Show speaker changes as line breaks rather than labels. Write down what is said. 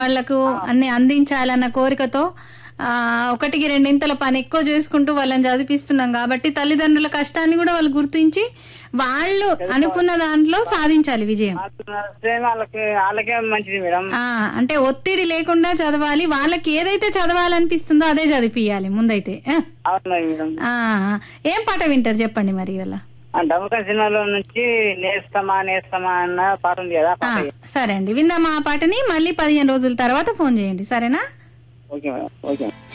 వాళ్లకు అన్ని అందించాలన్న కోరికతో ఆ, ఒకటికి రెండింతల పని ఎక్కువ చేసుకుంటూ వాళ్ళని చదివిస్తున్నాం కాబట్టి తల్లిదండ్రుల కష్టాన్ని కూడా వాళ్ళు గుర్తించి వాళ్ళు అనుకున్న దాంట్లో సాధించాలి విజయం
వస్తే వాళ్ళకి వాళ్ళకే మంచిది మేడం
ఆ అంటే ఒత్తిడి లేకుండా చదవాలి వాళ్ళకి ఏదైతే చదవాలనిపిస్తుందో అదే చదివియాలి ముందైతే ఆ,
అవును మేడం
ఆ, ఏం పాట వింటారు చెప్పండి మరి ఇవాళ
ఆ డబ్బుక సినిమాలో నుంచి నేస్తమా నేస్తమా అన్న పాట ఉంది కదా ఆ
ఆ,
పాట
సరే అండి విందామా ఆ పాటని మళ్ళీ పదిహేను రోజుల తర్వాత ఫోన్ చేయండి సరేనా
ఓకే మేడం ఓకే